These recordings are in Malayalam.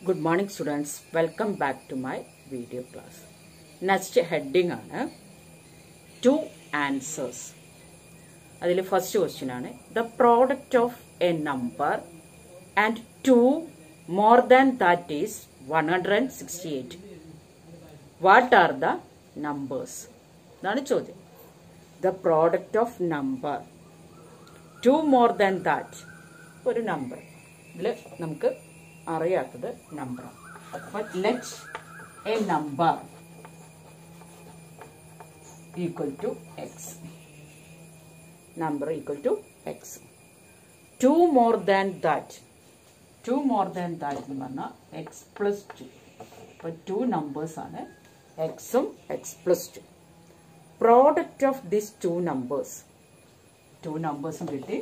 Good morning students. Welcome back to my video class. Next heading ആണ് ടു ആൻസേഴ്സ് അതിൽ ഫസ്റ്റ് ക്വസ്റ്റ്യൻ ആണ് the product of a number and two more than that is one hundred and sixty eight what are the numbers ഇതാണ് ചോദ്യം the product of number two more than that ഒരു നമ്പർ ഇതിൽ നമുക്ക് അറിയാത്തത് നമ്പറാണ് അപ്പം let a number equal to x number equal to x two more than that two more than that എന്ന് പറഞ്ഞാൽ എക്സ് പ്ലസ് ടു അപ്പോൾ ടു നമ്പേഴ്സാണ് എക്സും x plus two product of this two numbers two നമ്പേഴ്സും കിട്ടി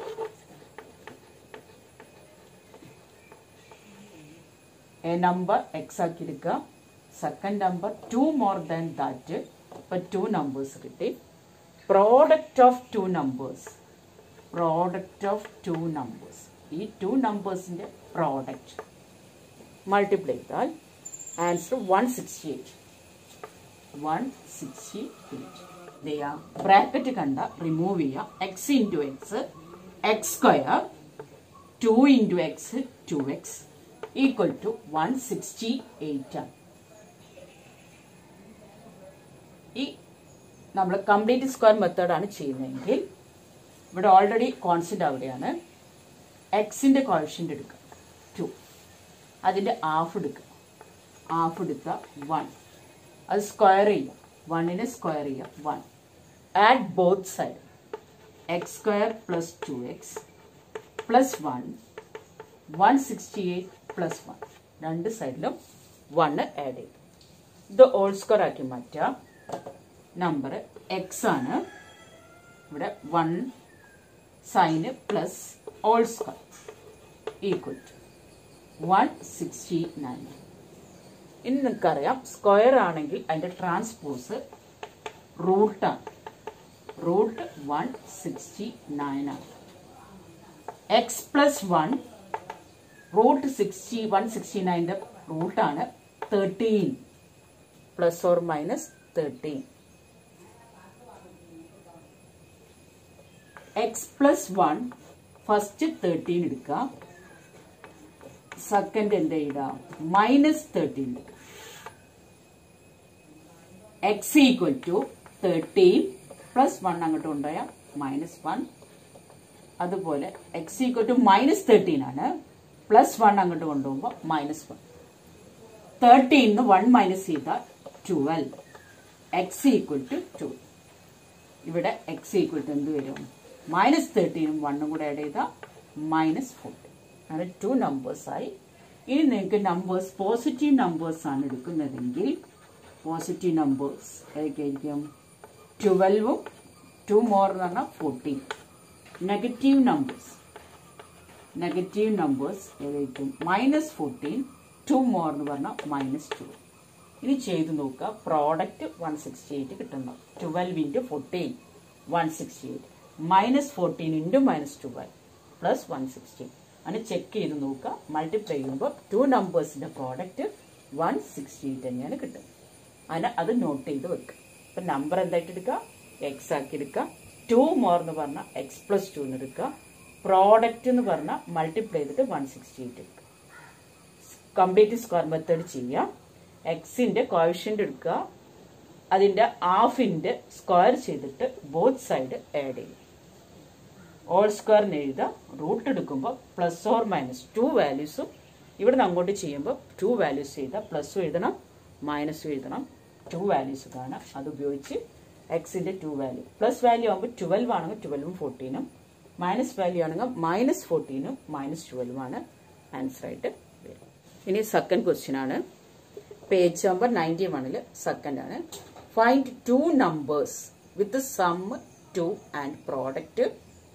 എ നമ്പർ എക്സ് ആക്കി എടുക്കുക second number two more than that ഇപ്പൊ ടു നമ്പേഴ്സ് കിട്ടി product of two numbers product of two numbers ഈ ടു നമ്പേഴ്സിന്റെ പ്രോഡക്റ്റ് മൾട്ടിപ്ലൈ ചെയ്താൽ answer one sixty eight one sixty eight ചെയ്യാം ബ്രാക്കറ്റ് കണ്ട റിമൂവ് ചെയ്യാം x into x x square two into x two x equal to one sixty eight ആണ് ഈ നമ്മൾ കംപ്ലീറ്റ് സ്ക്വയർ മെത്തേഡാണ് ചെയ്യുന്നതെങ്കിൽ ഇവിടെ ഓൾറെഡി കോൺസ്റ്റന്റ് അവിടെയാണ് എക്സിന്റെ കോഷ്യൻ്റ് എടുക്കുക ടു അതിന്റെ ഹാഫ് എടുക്കുക ഹാഫ് എടുക്കുക വൺ അത് സ്ക്വയർ ചെയ്യുക വണ്ണിനെ സ്ക്വയർ ചെയ്യുക one add both side x square plus two x plus one one sixty eight plus one രണ്ട് സൈഡിലും വണ്ണ് ആഡ് ചെയ്തു ഇത് ഓൾ സ്ക്വയർ ആക്കി മാറ്റാം നമ്പർ എക്സ് ആണ് ഇവിടെ വൺ സൈന് plus whole square equal to one sixty nine ഇനി നിങ്ങൾക്കറിയാം സ്ക്വയർ ആണെങ്കിൽ അതിൻ്റെ ട്രാൻസ്പോസ് റൂട്ടാണ് റൂട്ട് വൺ സിക്സ്റ്റി നയൻ ആണ് x plus one root sixty one sixty നയൻ്റെ റൂട്ടാണ് thirteen plus or minus thirteen x plus one first thirteen എടുക്കുക സെക്കൻഡ് എന്ത് എഴുതാം മൈനസ് തേർട്ടീൻ എടുക്കുക x equal to thirteen plus one അങ്ങോട്ട് കൊണ്ടുപോയാൽ മൈനസ് വൺ അതുപോലെ x equal to minus thirteen ആണ് പ്ലസ് വൺ അങ്ങോട്ട് കൊണ്ടുപോകുമ്പോൾ മൈനസ് വൺ തേർട്ടീന്ന് വൺ മൈനസ് ചെയ്താൽ twelve x equal to two ഇവിടെ എക്സ് ഈക്വൽ ടു എന്ത് വരും മൈനസ് തേർട്ടീനും വണ്ണും കൂടെ ആഡ് ചെയ്താൽ മൈനസ് ഫോർട്ടീൻ അങ്ങനെ ടു നമ്പേഴ്സായി ഇനി നിങ്ങൾക്ക് നമ്പേഴ്സ് പോസിറ്റീവ് നമ്പേഴ്സ് ആണ് എടുക്കുന്നതെങ്കിൽ പോസിറ്റീവ് നമ്പേഴ്സ് ഏതൊക്കെയായിരിക്കും ട്വൽവും ടു മോർ എന്ന് പറഞ്ഞാൽ fourteen negative numbers negative numbers ഏതായിരിക്കും മൈനസ് ഫോർട്ടീൻ ടു മോർ എന്ന് പറഞ്ഞാൽ മൈനസ് ടു ഇനി ചെയ്ത് നോക്കുക പ്രോഡക്റ്റ് വൺ സിക്സ്റ്റി എയ്റ്റ് കിട്ടുന്നു twelve into fourteen one sixty eight minus fourteen into minus twelve plus one sixty അങ്ങനെ ചെക്ക് ചെയ്ത് നോക്കുക മൾട്ടിപ്ലൈ ചെയ്യുമ്പോൾ ടു നമ്പേഴ്സിൻ്റെ പ്രോഡക്റ്റ് വൺ സിക്സ്റ്റി എയ്റ്റ് തന്നെയാണ് കിട്ടുന്നത് അതിന് അത് നോട്ട് ചെയ്ത് വെക്കുക അപ്പം നമ്പർ എന്തായിട്ട് എടുക്കുക എക്സ് ആക്കി എടുക്കുക ടു മോർ എന്ന് പറഞ്ഞാൽ എക്സ് പ്ലസ് ടു എന്ന് എടുക്കുക പ്രോഡക്റ്റ് എന്ന് പറഞ്ഞാൽ മൾട്ടിപ്ലൈ ചെയ്തിട്ട് വൺ സിക്സ്റ്റി എയ്റ്റ് എടുക്കുക കംപ്ലീറ്റ് സ്ക്വയർ മെത്തേഡ് ചെയ്യുക എക്സിന്റെ കോഷ്യൻ്റ് എടുക്കുക അതിന്റെ ഹാഫിന്റെ സ്ക്വയർ ചെയ്തിട്ട് ബോത്ത് സൈഡ് ആഡ് ചെയ്യും ഓൾ സ്ക്വയറിന് എഴുതുക റൂട്ട് എടുക്കുമ്പോൾ പ്ലസ് ഓർ മൈനസ് ടു വാല്യൂസും ഇവിടെ നിന്ന് അങ്ങോട്ട് ചെയ്യുമ്പോൾ ടു വാല്യൂസ് ചെയ്താൽ പ്ലസും എഴുതണം മൈനസും എഴുതണം ടു വാല്യൂസ് കാണാം അത് ഉപയോഗിച്ച് എക്സിന്റെ ടു വാല്യൂ പ്ലസ് വാല്യൂ ആകുമ്പോൾ ട്വൽവ് ആണെങ്കിൽ ട്വൽവും ഫോർട്ടീനും മൈനസ് വാല്യൂ ആണെങ്കിൽ മൈനസ് ഫോർട്ടീനും മൈനസ് ട്വൽവുമാണ് ആൻസർ ആയിട്ട് വരും ഇനി സെക്കൻഡ് ക്വസ്റ്റ്യൻ ആണ് പേജ് നമ്പർ നയൻറ്റി വണ്ണിൽ സെക്കൻഡ് ആണ് find two numbers with sum two and product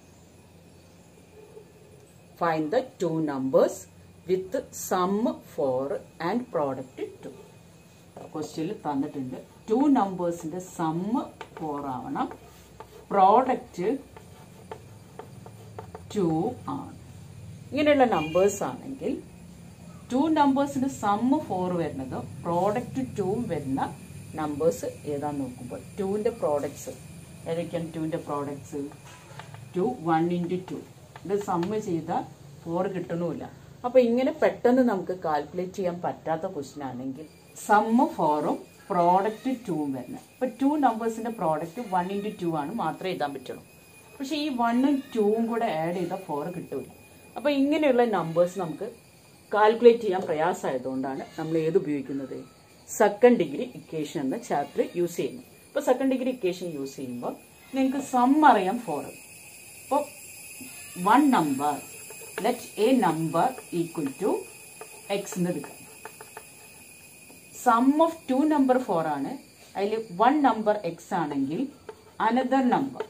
find the two numbers with sum four and product two ക്വസ്റ്റ്യനിൽ തന്നിട്ടുണ്ട് ടു നമ്പേഴ്സിന്റെ സം ഫോർ ആവണം പ്രോഡക്റ്റ് ടു ആണ് ഇങ്ങനെയുള്ള നമ്പേഴ്സ് ആണെങ്കിൽ ടു നമ്പേഴ്സിന് സമ്മ് ഫോർ വരുന്നത് പ്രോഡക്റ്റ് ടൂവും വരുന്ന നമ്പേഴ്സ് ഏതാന്ന് നോക്കുമ്പോൾ ടുവിൻ്റെ പ്രോഡക്ട്സ് ഏതൊക്കെയാണ് ടുവിൻ്റെ products two one into two ഇത് സമ്മ് ചെയ്താൽ ഫോർ കിട്ടണമില്ല അപ്പോൾ ഇങ്ങനെ പെട്ടെന്ന് നമുക്ക് കാൽക്കുലേറ്റ് ചെയ്യാൻ പറ്റാത്ത ക്വസ്റ്റ്യൻ ആണെങ്കിൽ സമ്മ് ഫോറും പ്രോഡക്റ്റ് ടൂവും വരുന്നത് ഇപ്പോൾ ടു നമ്പേഴ്സിൻ്റെ പ്രോഡക്റ്റ് വൺ ഇൻറ്റു ടു ആണ് മാത്രമേ എഴുതാൻ പറ്റുള്ളൂ പക്ഷേ ഈ വണ്ണും ടൂവും കൂടെ ആഡ് ചെയ്താൽ ഫോർ കിട്ടില്ല അപ്പോൾ ഇങ്ങനെയുള്ള നമ്പേഴ്സ് നമുക്ക് കാൽക്കുലേറ്റ് ചെയ്യാൻ പ്രയാസമായതുകൊണ്ടാണ് നമ്മൾ ഏത് ഉപയോഗിക്കുന്നത് സെക്കൻഡ് ഡിഗ്രി ഇക്വേഷൻ എന്ന ചാപ്റ്റർ യൂസ് ചെയ്യുന്നു ഇപ്പോൾ സെക്കൻഡ് ഡിഗ്രി ഇക്വേഷൻ യൂസ് ചെയ്യുമ്പോൾ നിങ്ങൾക്ക് സം അറിയാം ഫോർ അപ്പോൾ one number let a number equal to x എന്ന് എടുക്കാം sum of two number four ആണ് അതിൽ വൺ നമ്പർ എക്സ് ആണെങ്കിൽ അനദർ നമ്പർ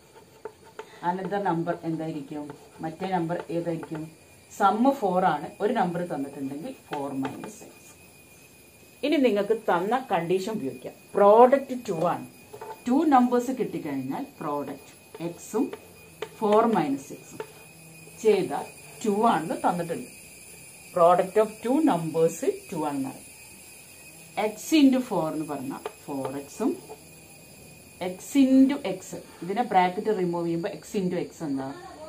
അനദർ നമ്പർ എന്തായിരിക്കും മറ്റേ നമ്പർ ഏതായിരിക്കും സമ്മ് ഫോർ ആണ് ഒരു നമ്പർ തന്നിട്ടുണ്ടെങ്കിൽ ഫോർ മൈനസ് എക്സ് ഇനി നിങ്ങൾക്ക് തന്ന കണ്ടീഷൻ ഉപയോഗിക്കാം പ്രോഡക്റ്റ് ടു ആണ് ടു നമ്പേഴ്സ് കിട്ടിക്കഴിഞ്ഞാൽ പ്രോഡക്റ്റ് എക്സും ഫോർ മൈനസ് എക്സും ചെയ്താൽ ടു ആണെന്ന് തന്നിട്ടുണ്ട് product of two numbers two ആണെന്ന് പറയും എക്സ് ഇൻറ്റു ഫോർ എന്ന് പറഞ്ഞാൽ ഫോർ എക്സും എക്സ് ഇൻറ്റു എക്സ് ഇതിനെ ബ്രാക്കറ്റ് റിമൂവ് ചെയ്യുമ്പോൾ എക്സ് ഇൻറ്റു എക്സ് എന്താ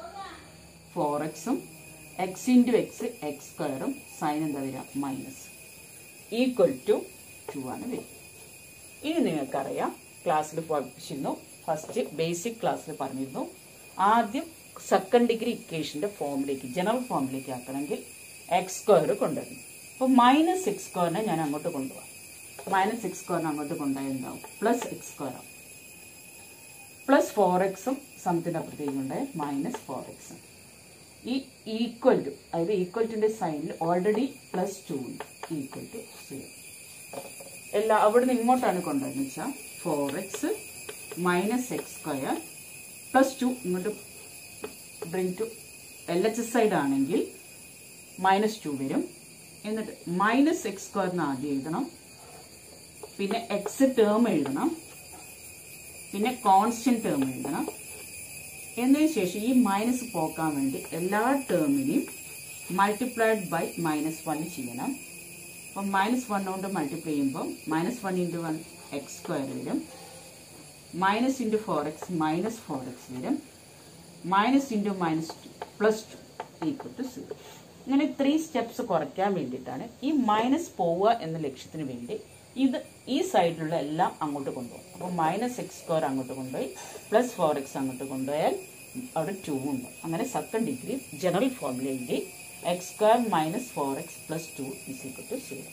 ഫോർ എക്സും എക്സ് ഇൻറ്റു എക്സ് എക്സ് സ്ക്വയറും സൈൻ എന്താ വരിക മൈനസ് ഈക്വൽ ടു ടു ആണ് വരിക ഇനി നിങ്ങൾക്കറിയാം ക്ലാസ്സിൽ പഠിച്ചിരുന്നു ഫസ്റ്റ് ബേസിക് ക്ലാസ്സിൽ പറഞ്ഞിരുന്നു ആദ്യം സെക്കൻഡ് ഡിഗ്രി ഇക്വേഷൻ്റെ ഫോമിലേക്ക് ജനറൽ ഫോമിലേക്ക് ആക്കണമെങ്കിൽ എക്സ് സ്ക്വയർ കൊണ്ടുവരണം അപ്പോൾ മൈനസ് എക്സ് സ്ക്വയറിനെ ഞാൻ അങ്ങോട്ട് കൊണ്ടുപോകാം മൈനസ് എക്സ് സ്ക്വയറിനെ അങ്ങോട്ട് കൊണ്ടുപോയാൽ എന്താവും പ്ലസ് എക്സ് സ്ക്വയർ ആവും പ്ലസ് ഫോർ എക്സും സമത്തിൻ്റെ അപ്പുറത്തേക്ക് ഉണ്ട് മൈനസ് ഫോർ എക്സും ഈ ഈക്വൽ ടു അതായത് ഈക്വൽ ടുൻ്റെ സൈനിൽ ഓൾറെഡി പ്ലസ് ടു ഉണ്ട് ഈക്വൽ ടു സീറോ എല്ലാ അവിടുന്ന് ഇങ്ങോട്ടാണ് കൊണ്ടുവരുന്നത് വെച്ചാൽ four x minus x square plus two ഇങ്ങോട്ട് bring to L H S side ആണെങ്കിൽ മൈനസ് ടു വരും എന്നിട്ട് മൈനസ് എക്സ് സ്ക്വയറിന് ആദ്യം എഴുതണം പിന്നെ എക്സ് ടേം എഴുതണം പിന്നെ കോൺസ്റ്റന്റ് ടേം എഴുതണം എന്നതിന് ശേഷം ഈ മൈനസ് പോക്കാൻ വേണ്ടി എല്ലാ ടേമിനെയും മൾട്ടിപ്ലൈഡ് ബൈ മൈനസ് വൺ ചെയ്യണം അപ്പം മൈനസ് വൺ കൊണ്ട് മൾട്ടിപ്ലൈ ചെയ്യുമ്പോൾ minus one into one x square വരും minus into four x minus four x വരും minus into minus two plus two equal to zero ഇങ്ങനെ ത്രീ സ്റ്റെപ്സ് കുറയ്ക്കാൻ വേണ്ടിയിട്ടാണ് ഈ മൈനസ് പോവുക എന്ന ലക്ഷ്യത്തിന് വേണ്ടി ഇത് ഈ സൈഡിലുള്ള എല്ലാം അങ്ങോട്ട് കൊണ്ടുപോകും അപ്പോൾ മൈനസ് എക്സ് സ്ക്വയർ അങ്ങോട്ട് കൊണ്ടുപോയി പ്ലസ് ഫോർ എക്സ് അങ്ങോട്ട് കൊണ്ടുപോയാൽ അവിടെ ടു ഉണ്ട് അങ്ങനെ സെക്കൻഡ് ഡിഗ്രി ജനറൽ ഫോമിൽ എഴുതി x square minus four x plus two is equal to zero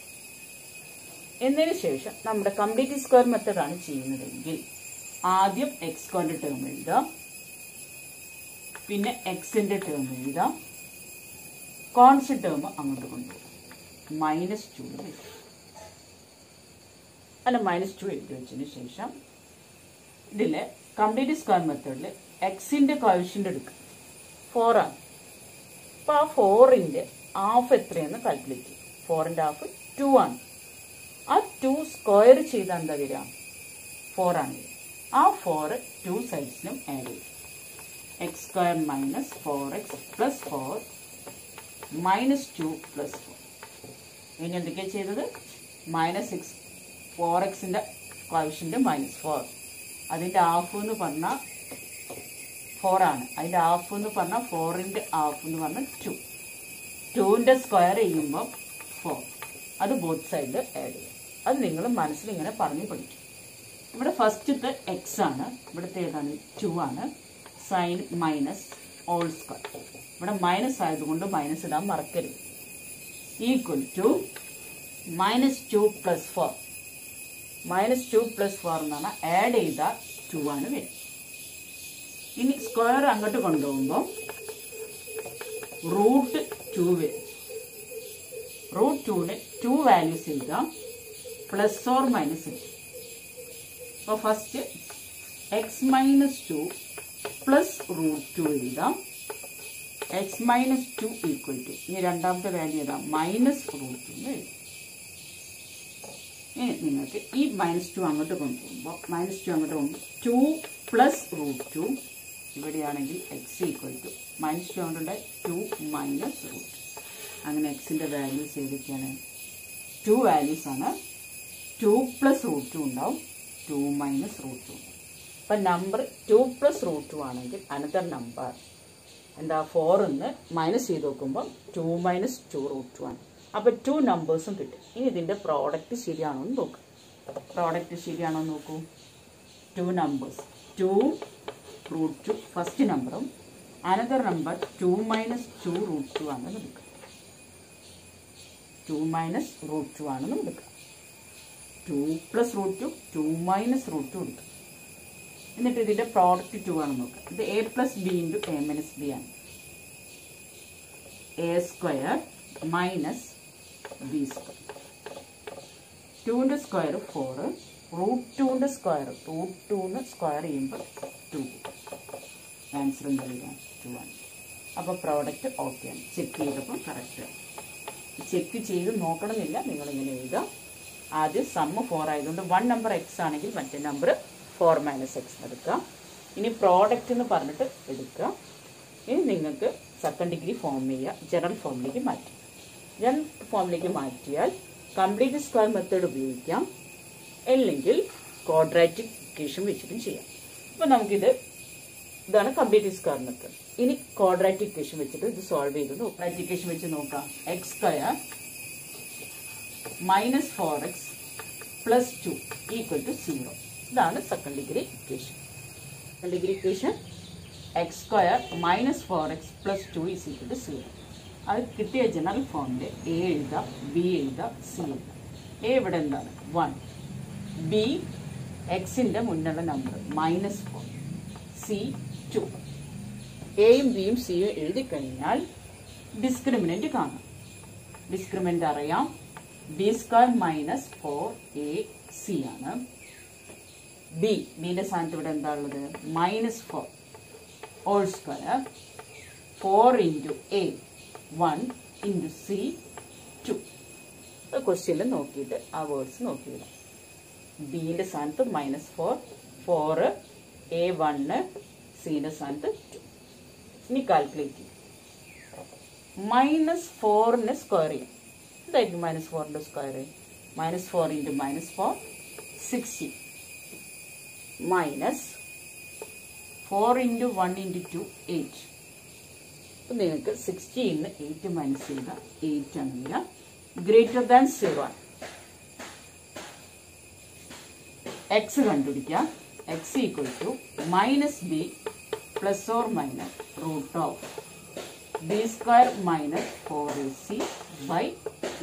എന്നതിന് ശേഷം നമ്മുടെ കംപ്ലീറ്റ് സ്ക്വയർ മെത്തഡാണ് ചെയ്യുന്നതെങ്കിൽ ആദ്യം എക്സ് സ്ക്വയറിന്റെ ടേം എഴുതാം പിന്നെ എക്സിന്റെ ടേം എഴുതാം കോൺസ്റ്റന്റ് ടേം അങ്ങോട്ട് കൊണ്ടുപോകും മൈനസ് ടു വരും അല്ല മൈനസ് ടു എഴുതി വെച്ചതിന് ശേഷം ഇതിൽ കംപ്ലീറ്റ് സ്ക്വയർ മെത്തേഡിൽ എക്സിന്റെ കോവിഷ്യൻ്റ് എടുക്കും ഫോറാണ് അപ്പോൾ ആ ഫോറിൻ്റെ ഹാഫ് എത്രയെന്ന് കാൽക്കുലേറ്റ് ചെയ്യും ഫോറിൻ്റെ ഹാഫ് ടു ആണ് ആ ടു സ്ക്വയർ ചെയ്താൽ എന്താ വരിക ഫോറാണ് വരിക ആ ഫോർ ടു സൈഡ്സിനും ആഡ് ചെയ്യും x square minus four x plus four minus two plus four ഇനി എന്തൊക്കെയാണ് ചെയ്തത് മൈനസ് എക്സ് ഫോർ എക്സിൻ്റെ കോവിഷ്യൻ്റ് മൈനസ് ഫോർ അതിൻ്റെ ഹാഫ് എന്ന് പറഞ്ഞാൽ ഫോറാണ് അതിൻ്റെ ഹാഫ് എന്ന് പറഞ്ഞാൽ ഫോറിൻ്റെ ഹാഫ് എന്ന് പറഞ്ഞാൽ ടു ടുവിൻ്റെ സ്ക്വയർ ചെയ്യുമ്പോൾ ഫോർ അത് ബോത്ത് സൈഡിൽ ആഡ് ചെയ്യും അത് നിങ്ങൾ മനസ്സിൽ ഇങ്ങനെ പറഞ്ഞു പഠിക്കും ഇവിടെ ഫസ്റ്റത്തെ എക്സ് ആണ് ഇവിടുത്തെ ഏതാണ് ടു ആണ് സൈൻ മൈനസ് ഓൾ സ്ക്വയർ ഇവിടെ മൈനസ് ആയതുകൊണ്ട് മൈനസ് ഇടാൻ മറക്കരുത് equal to minus two plus four minus two plus four എന്ന് പറഞ്ഞാൽ ആഡ് ചെയ്ത ടു ആണ് വരും ഇനി സ്ക്വയർ അങ്ങോട്ട് കൊണ്ടുപോകുമ്പോൾ റൂട്ട് ടു വരും റൂട്ട് ടുവിന് ടു വാല്യൂസ് എഴുതാം പ്ലസ് ഓർ മൈനസ് എഴുതാം അപ്പോൾ first x minus two plus root two എഴുതാം x minus two equal to ഇനി രണ്ടാമത്തെ വാല്യൂ എഴുതാം മൈനസ് റൂട്ട് ടു എന്ന് എഴുതാം ഇനി നിങ്ങൾക്ക് ഈ മൈനസ് ടു അങ്ങോട്ട് കൊണ്ടുപോകുമ്പോൾ മൈനസ് ടു അങ്ങോട്ട് കൊണ്ടുപോകുമ്പോൾ ടു പ്ലസ് റൂട്ട് ടു ഇവിടെയാണെങ്കിൽ x equal to minus two കൊണ്ടുണ്ട് ടു മൈനസ് റൂട്ട് അങ്ങനെ എക്സിൻ്റെ വാല്യൂസ് ഏതൊക്കെയാണ് ടു വാല്യൂസ് ആണ് ടു പ്ലസ് റൂട്ട് ടു ഉണ്ടാവും ടു മൈനസ് റൂട്ട് ടു അപ്പം number two plus root two ആണെങ്കിൽ അനദർ നമ്പർ എന്താ ഫോറിന്ന് മൈനസ് ചെയ്ത് നോക്കുമ്പോൾ two minus two root two ആണ് അപ്പോൾ ടു നമ്പേഴ്സും കിട്ടും ഇനി ഇതിൻ്റെ പ്രോഡക്റ്റ് ശരിയാണോ എന്ന് നോക്കും പ്രോഡക്റ്റ് ശരിയാണോ എന്ന് നോക്കൂ two numbers two root two first നമ്പറും another number two minus two root two ആണെന്ന് എടുക്കുക ടു മൈനസ് റൂട്ട് ടു ആണെന്ന് എടുക്കുക two plus root two two minus root two എടുക്കുക എന്നിട്ട് ഇതിന്റെ പ്രോഡക്റ്റ് ടു ആണ് നോക്കുക ഇത് a plus b into a minus b ആണ് a square minus b square ടുവിൻ്റെ സ്ക്വയർ ഫോറ് റൂട്ട് ടുവിൻ്റെ സ്ക്വയർ റൂട്ട് ടുവിന് സ്ക്വയർ ചെയ്യുമ്പോൾ ടു ആൻസർ എന്താ വരിക ടു ആണ് അപ്പോൾ പ്രോഡക്റ്റ് ഓക്കെ ആണ് ചെക്ക് ചെയ്തപ്പോൾ കറക്റ്റ് ചെക്ക് ചെയ്ത് നോക്കണമെന്നില്ല നിങ്ങളിങ്ങനെ എഴുതുക ആദ്യം സമ്മ് ഫോർ ആയതുകൊണ്ട് വൺ നമ്പർ എക്സ് ആണെങ്കിൽ മറ്റേ നമ്പർ ഫോർ മൈനസ് എക്സ് എടുക്കുക ഇനി പ്രോഡക്റ്റ് എന്ന് പറഞ്ഞിട്ട് എടുക്കുക ഇനി നിങ്ങൾക്ക് സെക്കൻഡ് ഡിഗ്രി ഫോം ചെയ്യുക ജനറൽ ഫോമിലേക്ക് മാറ്റി ജനറൽ ഫോമിലേക്ക് മാറ്റിയാൽ കംപ്ലീറ്റ് സ്ക്വയർ മെത്തേഡ് ഉപയോഗിക്കാം അല്ലെങ്കിൽ ക്വാഡ്രാറ്റിക് ഇക്വേഷൻ വെച്ചിട്ടും ചെയ്യാം അപ്പോൾ നമുക്കിത് ഇതാണ് കംപ്ലീറ്റ് സ്ക്വയർ മെത്തേഡ് ഇനി ക്വാഡ്രാറ്റിക് ഇക്വേഷൻ വെച്ചിട്ട് ഇത് സോൾവ് ചെയ്ത് ക്വാഡ്രാറ്റിക് ഇക്വേഷൻ വെച്ച് നോക്കാം x square minus four x plus two equal to zero ഇതാണ് second degree equation second degree equation x square minus four x plus two is equal to zero അത് കിട്ടിയ ജനറൽ ഫോമിൽ എ എഴുതാം ബി എഴുതാം സി എഴുതാം എ ഇവിടെ എന്താണ് വൺ ബി എക്സിൻ്റെ മുന്നുള്ള number minus four c two എയും ബിയും സിയും എഴുതി കഴിഞ്ഞാൽ ഡിസ്ക്രിമിനന്റ് കാണാം ഡിസ്ക്രിമിനന്റ് അറിയാം b square minus four a c ആണ് ബി ബിന്റെ സ്ഥാനത്ത് ഇവിടെ എന്താ ഉള്ളത് minus four whole square four into a one into c two ക്വസ്റ്റ്യനിൽ നോക്കിയിട്ട് ആ വേർഡ്സ് നോക്കിയിടാം ബിന്റെ സ്ഥാനത്ത് minus four four a one സിന്റെ സ്ഥാനത്ത് ടു ഇനി കാൽക്കുലേറ്റ് ചെയ്യും മൈനസ് ഫോറിന് സ്ക്വയർ ചെയ്യും എന്തായിരിക്കും മൈനസ് ഫോറിൻ്റെ square minus four into minus four sixty minus four into one into two eight അപ്പം നിങ്ങൾക്ക് സിക്സ്റ്റീന്ന് എയ്റ്റ് മൈനസ് ചെയ്യുക എയ്റ്റ് ആണ് വരിക ഗ്രേറ്റർ ദാൻ സീറോ ആണ് എക്സ് കണ്ടുപിടിക്കുക x equal to minus b plus or minus root of b square minus four a c by two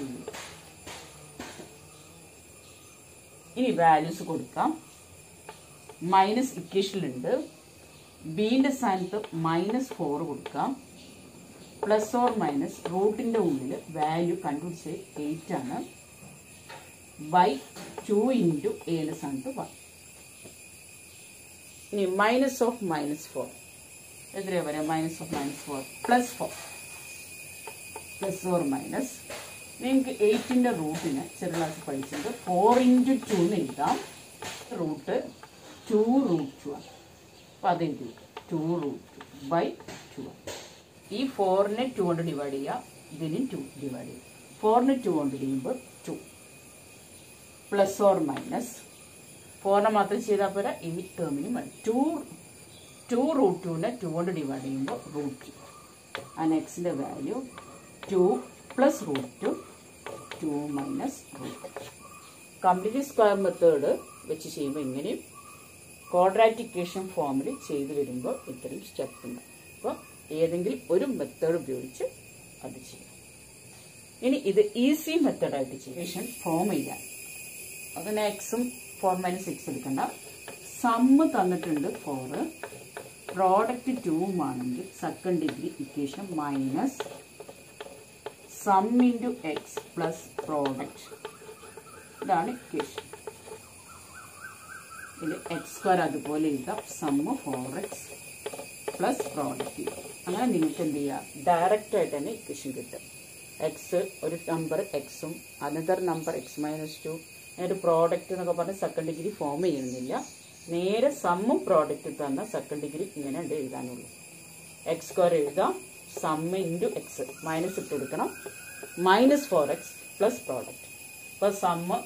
ഇനി വാല്യൂസ് കൊടുക്കാം മൈനസ് ഇക്വേഷനിലുണ്ട് ബീൻ്റെ സ്ഥാനത്ത് മൈനസ് ഫോർ കൊടുക്കാം പ്ലസ് ഓർ മൈനസ് റൂട്ടിൻ്റെ ഉള്ളിൽ വാല്യൂ കണ്ടുപിടിച്ച് എയ്റ്റ് ആണ് ബൈ ടു ഇൻറ്റു ഏഴ് സ്ഥാനത്ത് വൺ ഇനി മൈനസ് ഓഫ് മൈനസ് ഫോർ എത്രയാ പറയാം minus of minus four plus four plus or minus നിങ്ങൾക്ക് എയ്റ്റിൻ്റെ റൂട്ടിന് ചെറിയ ക്ലാസ് പഠിച്ചത് ഫോർ ഇൻറ്റു ടു എന്ന് എഴുതാം റൂട്ട് ടു റൂട്ട് ടു ആണ് അപ്പോൾ അത് എഴുതി two root two by two ആണ് ഈ ഫോറിനെ ടു കൊണ്ട് ഡിവൈഡ് ചെയ്യുക ഇതിന് ടു ഡിവൈഡ് ചെയ്യുക ഫോറിന് ടു കൊണ്ട് ചെയ്യുമ്പോൾ ടു പ്ലസ് ഓർ മൈനസ് ഫോറിനെ മാത്രം ചെയ്താൽ പോരാ ഈ ടേമിനും മതി ടു ടു റൂട്ട് ടുവിനെ ടു കൊണ്ട് ഡിവൈഡ് ചെയ്യുമ്പോൾ റൂട്ട് ടു ആ നെക്സ്റ്റിൻ്റെ value two plus root two two minus root complete square method വെച്ച് ചെയ്യുമ്പോൾ ഇങ്ങനെയും ക്വാഡ്രാറ്റിക്കേഷൻ ഫോമിൽ ചെയ്തു വരുമ്പോൾ ഇത്രയും സ്റ്റെപ്പ് ഉണ്ട് അപ്പോൾ ഏതെങ്കിലും ഒരു മെത്തേഡ് ഉപയോഗിച്ച് അത് ചെയ്യാം ഇനി ഇത് ഈസി മെത്തേഡായിട്ട് ചെയ്യും ഫോം ചെയ്യാൻ അതിന് എക്സും ഫോർ മൈനസ് സിക്സ് എടുക്കണ്ട സമ്മ് തന്നിട്ടുണ്ട് ഫോറ് പ്രോഡക്റ്റ് ടൂവും ആണെങ്കിൽ second degree equation minus sum into x plus product ഇതാണ് ഇക്വേഷൻ ഇത് എക്സ് സ്ക്വയർ അതുപോലെ എഴുതാം sum four x plus product അങ്ങനെ നിങ്ങൾക്ക് എന്ത് ചെയ്യാം ഡയറക്റ്റ് ആയിട്ട് തന്നെ ഇക്വേഷൻ കിട്ടും എക്സ് ഒരു നമ്പർ എക്സും another number x minus two ഒരു പ്രോഡക്റ്റ് എന്നൊക്കെ പറഞ്ഞ് സെക്കൻഡ് ഡിഗ്രി ഫോം ചെയ്യുന്നില്ല നേരെ സമ്മും പ്രോഡക്റ്റ് തന്ന സെക്കൻഡ് ഡിഗ്രി ഇങ്ങനെ ഉണ്ട് എഴുതാനുള്ളൂ എക്സ് സ്ക്വയർ എഴുതാം സം ഇൻറ്റു എക്സ് മൈനസ് ഇട്ട് കൊടുക്കണം minus four x plus product അപ്പോൾ സമ്മ്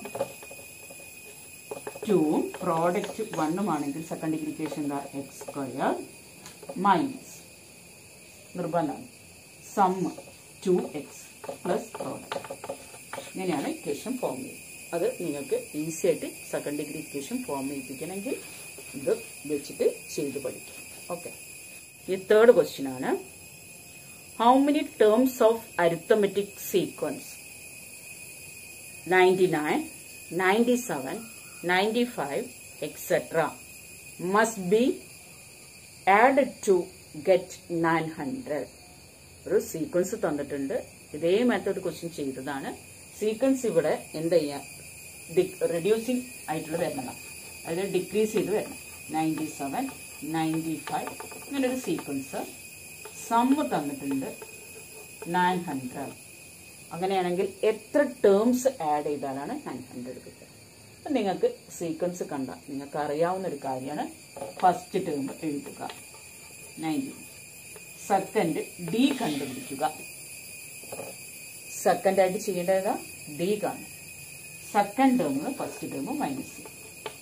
ടൂവും പ്രോഡക്റ്റ് വണ്ണുമാണെങ്കിൽ സെക്കൻഡ് ഡിഗ്രി ഇക്വേഷൻ എന്താ എക്സ് സ്ക്വയർ മൈനസ് നിർബന്ധമാണ് sum two x plus product ഇങ്ങനെയാണ് ഇക്വേഷൻ ഫോം ചെയ്യുന്നത് അത് നിങ്ങൾക്ക് ഈസി ആയിട്ട് സെക്കൻഡ് ഡിഗ്രി ഇക്വേഷൻ ഫോം ചെയ്യിപ്പിക്കണമെങ്കിൽ ഇത് വെച്ചിട്ട് ചെയ്ത് പഠിക്കും ഓക്കെ ഈ തേർഡ് ക്വസ്റ്റ്യൻ ആണ് how many terms of arithmetic sequence ninety nine ninety seven ninety five etcetera must be added to get nine hundred ഒരു സീക്വൻസ് തന്നിട്ടുണ്ട് ഇതേ മെത്തേഡ് ക്വസ്റ്റ്യൻ ചെയ്തതാണ് സീക്വൻസ് ഇവിടെ എന്ത് ചെയ്യാം റെഡ്യൂസിങ് ആയിട്ടുള്ള വരണം അതായത് ഡിക്രീസ് ചെയ്ത് വരണം നയൻറ്റി സെവൻ നയൻറ്റി ഫൈവ് ഇങ്ങനെ ഒരു സീക്വൻസ് സമ്മ് തന്നിട്ടുണ്ട് നയൻ ഹൺഡ്രഡ് അങ്ങനെയാണെങ്കിൽ എത്ര ടേംസ് ആഡ് ചെയ്താലാണ് നയൻ ഹൺഡ്രഡ് കിട്ടുക അപ്പം നിങ്ങൾക്ക് സീക്വൻസ് കണ്ട നിങ്ങൾക്ക് അറിയാവുന്ന ഒരു കാര്യമാണ് ഫസ്റ്റ് ടേം എഴുതുക നയൻറ്റി സെക്കൻഡ് ഡി കണ്ടുപിടിക്കുക സെക്കൻഡ് ആയിട്ട് ചെയ്യേണ്ടത് ഡി കാണും സെക്കൻഡ് ടേമിന് ഫസ്റ്റ് ടേം മൈനസ് ചെയ്യും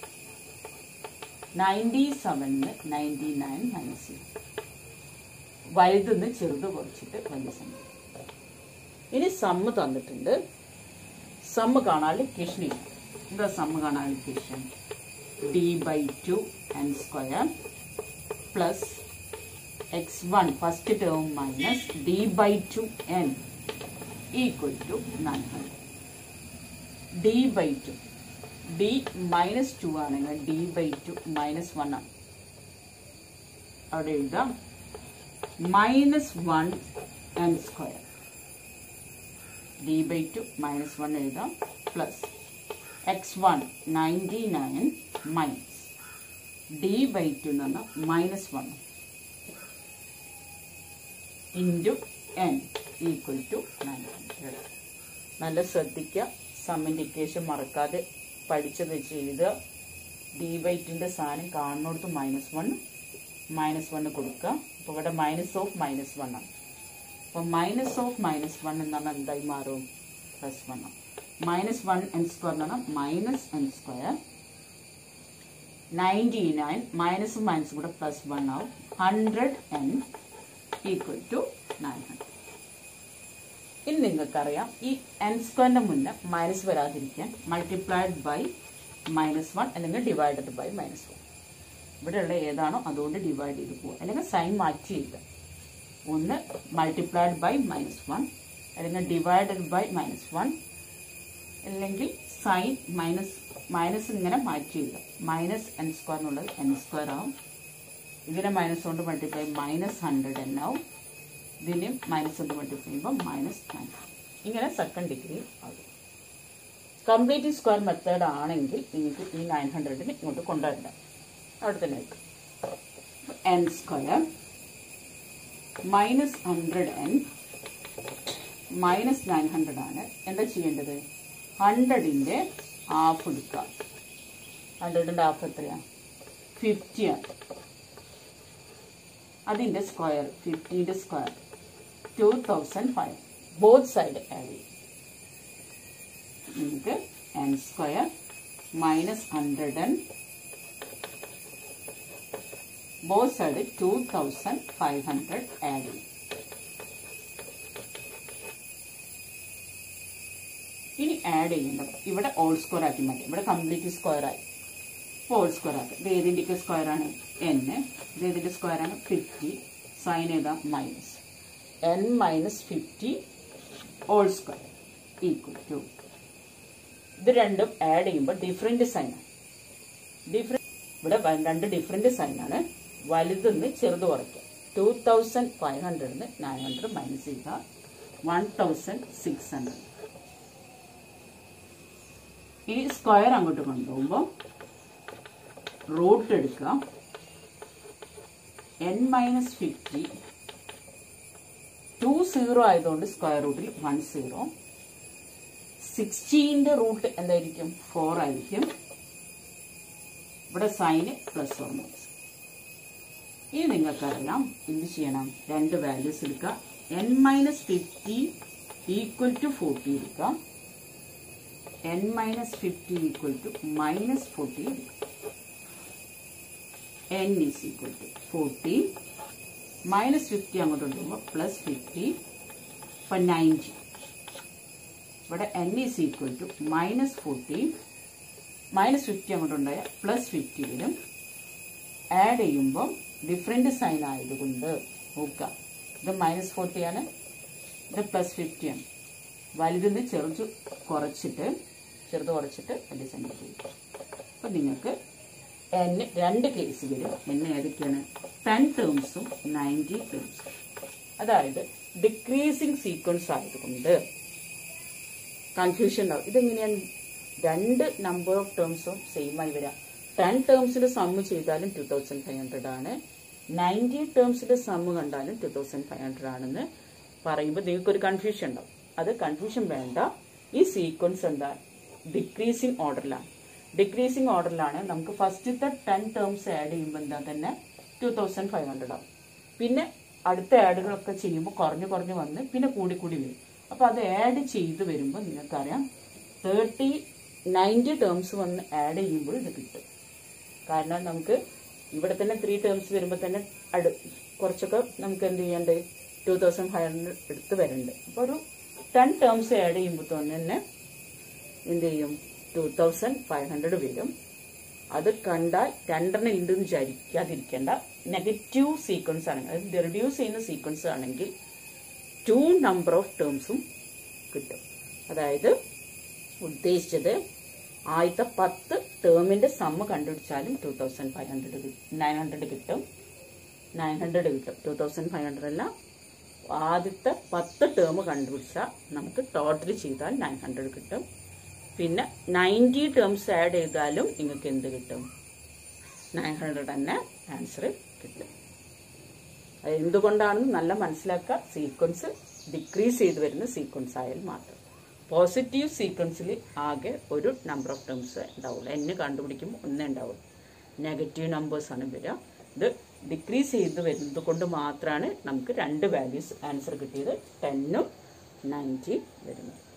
നയൻറ്റി സെവനിന് നയൻറ്റി നയൻ മൈനസ് ചെയ്യും വലുതെന്ന് ചെറുത് കുറച്ചിട്ട് വലിയ സംഖ്യ ഇനി സമ്മ് തന്നിട്ടുണ്ട് സമ്മ് കാണാനുള്ള ഇക്വേഷൻ ഇല്ല എന്താ സമ്മ് കാണാനുള്ള equation d by two n square plus x one first term minus d by two n equal to nine hundred d by two d minus two ആണെങ്കിൽ d by two minus one ആണ് അവിടെ എഴുതാം minus one n square d by two minus one എഴുതാം plus x one ninety nine minus d by two എന്ന് പറഞ്ഞാൽ minus one into n equal to nine hundred നല്ല ശ്രദ്ധിക്കുക സമ്മിൻ്റെ ഇക്വേഷൻ മറക്കാതെ പഠിച്ചത് ചെയ്ത് ഡി വൈറ്റിൻ്റെ സാധനം കാണുന്നിടത്ത് മൈനസ് വൺ മൈനസ് വൺ കൊടുക്കുക അപ്പോൾ ഇവിടെ മൈനസ് ഓഫ് മൈനസ് വൺ ആണ് അപ്പോൾ മൈനസ് ഓഫ് മൈനസ് വൺ എന്ന് പറഞ്ഞാൽ എന്തായി മാറും plus one minus one n square എന്ന് പറഞ്ഞാൽ minus n square ninety nine മൈനസും മൈനസും കൂടെ പ്ലസ് വൺ ആവും hundred n equal to nine hundred ഇനി നിങ്ങൾക്കറിയാം ഈ എൻ സ്ക്വയറിന്റെ മുന്നേ മൈനസ് വരാതിരിക്കാൻ മൾട്ടിപ്ലൈഡ് ബൈ മൈനസ് വൺ അല്ലെങ്കിൽ ഡിവൈഡഡ് ബൈ മൈനസ് വൺ ഇവിടെയുള്ള ഏതാണോ അതുകൊണ്ട് ഡിവൈഡ് ചെയ്ത് പോകുക അല്ലെങ്കിൽ സൈൻ മാറ്റി എഴുതുക ഒന്ന് മൾട്ടിപ്ലൈഡ് ബൈ മൈനസ് വൺ അല്ലെങ്കിൽ ഡിവൈഡഡ് ബൈ മൈനസ് വൺ അല്ലെങ്കിൽ സൈൻ മൈനസ് മൈനസ് ഇങ്ങനെ മാറ്റി എഴുതുക മൈനസ് എൻ സ്ക്വയർ എന്നുള്ളത് എൻ സ്ക്വയർ ആവും ഇതിനെ മൈനസ് കൊണ്ട് മൾട്ടിപ്ലൈ മൈനസ് ഹൺഡ്രഡ് എൻ ആവും ഇതിനെയും മൈനസ് കൊണ്ട് മൾട്ടിപ്ലൈ ചെയ്യുമ്പോൾ മൈനസ് നയൻ ഇങ്ങനെ സെക്കൻഡ് ഡിഗ്രി ആകും കംപ്ലീറ്റ് സ്ക്വയർ മെത്തേഡ് ആണെങ്കിൽ നിങ്ങൾക്ക് ഈ നയൻ ഹൺഡ്രഡിന് ഇങ്ങോട്ട് കൊണ്ടുവരണ്ട അവിടെ തന്നെ വെക്കും n square minus hundred n minus nine hundred ആണ് എന്താ ചെയ്യേണ്ടത് ഹൺഡ്രഡിൻ്റെ ഹാഫ് എടുക്കുക ഹൺഡ്രഡിൻ്റെ ഹാഫ് എത്രയാണ് ഫിഫ്റ്റിയാണ് അതിൻ്റെ സ്ക്വയർ ഫിഫ്റ്റീൻ്റെ square two thousand five both side add ചെയ്യും നിങ്ങൾക്ക് n square minus hundred and both side two thousand five hundred add ചെയ്യും ഇനി ആഡ് ചെയ്യേണ്ടത് ഇവിടെ ഓൾ സ്ക്വയർ ആക്കി മാറ്റി ഇവിടെ കംപ്ലീറ്റ് സ്ക്വയർ ആയി ഹോൾ സ്ക്വയർ ആക്കുക ഇത് ഏതിൻ്റെയൊക്കെ സ്ക്വയർ ആണ് എൻ ഇത് ഏതിൻ്റെ സ്ക്വയർ ആണ് ഫിഫ്റ്റി സൈൻ ഏതാ minus n minus fifty whole square equal to ഇത് രണ്ടും ആഡ് ചെയ്യുമ്പോൾ ഡിഫറെൻറ്റ് സൈനാണ് ഡിഫറെൻറ്റ് ഇവിടെ വ- രണ്ട് ഡിഫറെൻറ്റ് സൈനാണ് വലുതെന്ന് ചെറുത് കുറയ്ക്കുക ടു തൗസൻഡ് ഫൈവ് ഹൺഡ്രഡിന് നയൻ ഹൺഡ്രഡ് മൈനസ് ചെയ്യുക വൺ തൗസൻഡ് സിക്സ് ഹൺഡ്രഡ് ഇനി സ്ക്വയർ അങ്ങോട്ട് കൊണ്ടുപോകുമ്പോൾ റൂട്ട് എടുക്കുക n minus fifty two zero ആയതുകൊണ്ട് സ്ക്വയർ റൂട്ടിൽ വൺ സീറോ സിക്സ്റ്റീൻ്റെ റൂട്ട് എന്തായിരിക്കും ഫോർ ആയിരിക്കും ഇവിടെ സൈന് പ്ലസ് ഓർ മൈനസ് ഇനി നിങ്ങൾക്കറിയാം എന്ത് ചെയ്യണം രണ്ട് വാല്യൂസ് എടുക്കുക n minus fifty equal to forty എടുക്കാം n minus fifty equal to minus forty എടുക്കാം n is equal to forty minus fifty അങ്ങോട്ട് കൊണ്ടുപോകുമ്പോൾ പ്ലസ് ഫിഫ്റ്റി ഇപ്പം നയൻറ്റി ഇവിടെ n is equal to minus forty minus fifty അങ്ങോട്ട് ഉണ്ടായ പ്ലസ് ഫിഫ്റ്റി വരും ആഡ് ചെയ്യുമ്പോൾ ഡിഫറെൻറ്റ് സൈൻ ആയതുകൊണ്ട് നോക്കുക ഇത് മൈനസ് ഫോർട്ടിയാണ് ഇത് പ്ലസ് ഫിഫ്റ്റിയാണ് വലുതിന് ചെറുത് കുറച്ചിട്ട് ചെറുത് കുറച്ചിട്ട് വലിയ സംഖ്യ ചെയ്യും അപ്പം നിങ്ങൾക്ക് എൻ രണ്ട് കേസ് വരും എൻ ഏതൊക്കെയാണ് ടെൻ ടേംസും നയൻറ്റി ടേംസും അതായത് ഡിക്രീസിങ് സീക്വൻസ് ആയതുകൊണ്ട് കൺഫ്യൂഷൻ ഉണ്ടാവും ഇതെങ്ങനെയാണ് രണ്ട് നമ്പർ ഓഫ് ടേംസും സെയിം ആയി വരാം ടെൻ ടേംസിൽ സമ്മ് ചെയ്താലും ടു തൗസൻഡ് ഫൈവ് ഹൺഡ്രഡ് ആണ് നയൻറ്റി ടേംസിൽ സമ്മ് കണ്ടാലും ടു തൗസൻഡ് ഫൈവ് ഹൺഡ്രഡ് ആണെന്ന് പറയുമ്പോൾ നിങ്ങൾക്ക് ഒരു കൺഫ്യൂഷൻ ഉണ്ടാവും അത് കൺഫ്യൂഷൻ വേണ്ട ഈ സീക്വൻസ് എന്താ ഡിക്രീസിങ് ഓർഡറിലാണ് ഡിക്രീസിങ് ഓർഡറിലാണ് നമുക്ക് ഫസ്റ്റത്തെ ടെൻ ടേംസ് ആഡ് ചെയ്യുമ്പോൾ എന്താ തന്നെ ടു തൗസൻഡ് ഫൈവ് ഹൺഡ്രഡ് ആവും പിന്നെ അടുത്ത ആഡുകളൊക്കെ ചെയ്യുമ്പോൾ കുറഞ്ഞു കുറഞ്ഞു വന്ന് പിന്നെ കൂടി കൂടി വരും അപ്പോൾ അത് ആഡ് ചെയ്ത് വരുമ്പോൾ നിങ്ങൾക്കറിയാം തേർട്ടി നയൻറ്റി ടേംസ് വന്ന് ആഡ് ചെയ്യുമ്പോൾ ഇത് കിട്ടും കാരണം നമുക്ക് ഇവിടെ തന്നെ ത്രീ ടേംസ് വരുമ്പോൾ തന്നെ അടു കുറച്ചൊക്കെ നമുക്ക് എന്ത് ചെയ്യണ്ട് ടു തൗസൻഡ് ഫൈവ് ഹൺഡ്രഡ് എടുത്ത് വരുന്നുണ്ട് അപ്പോൾ ഒരു ടെൻ ടേംസ് ആഡ് ചെയ്യുമ്പോൾ തന്നെ എന്ത് ചെയ്യും ടു തൗസൻഡ് ഫൈവ് ഹൺഡ്രഡ് വരും അത് കണ്ടാൽ രണ്ടെണ്ണം ഉണ്ടെന്ന് വിചാരിക്കാതിരിക്കേണ്ട നെഗറ്റീവ് സീക്വൻസ് ആണെങ്കിൽ അതായത് റിഡ്യൂസ് ചെയ്യുന്ന സീക്വൻസ് ആണെങ്കിൽ ടു നമ്പർ ഓഫ് ടേംസും കിട്ടും അതായത് ഉദ്ദേശിച്ചത് ആദ്യത്തെ പത്ത് ടേമിന്റെ സമ്മ് കണ്ടുപിടിച്ചാലും two thousand five hundred nine hundred കിട്ടും നയൻ ഹൺഡ്രഡ് കിട്ടും ടു തൗസൻഡ് ഫൈവ് ഹൺഡ്രഡ് അല്ല ആദ്യത്തെ പത്ത് ടേം കണ്ടുപിടിച്ചാൽ നമുക്ക് ടോട്ടൽ ചെയ്താൽ നയൻ ഹൺഡ്രഡ് കിട്ടും പിന്നെ നയൻറ്റി ടേംസ് ആഡ് ചെയ്താലും നിങ്ങൾക്ക് എന്ത് കിട്ടും നയൻ ഹൺഡ്രഡ് തന്നെ ആൻസർ കിട്ടും അത് എന്തുകൊണ്ടാണെന്ന് നല്ല മനസ്സിലാക്കുക സീക്വൻസ് ഡിക്രീസ് ചെയ്ത് വരുന്ന സീക്വൻസ് ആയാൽ മാത്രം പോസിറ്റീവ് സീക്വൻസിൽ ആകെ ഒരു നമ്പർ ഓഫ് ടേംസ് ഉണ്ടാവുള്ളൂ എന്നെ കണ്ടുപിടിക്കുമ്പോൾ ഒന്നേ ഉണ്ടാവുള്ളൂ നെഗറ്റീവ് നമ്പേഴ്സാണ് വരിക ഇത് ഡിക്രീസ് ചെയ്ത് വരുന്നത് കൊണ്ട് മാത്രമാണ് നമുക്ക് രണ്ട് വാല്യൂസ് ആൻസർ കിട്ടിയത് ടെന്നും നയൻറ്റി വരുന്നത്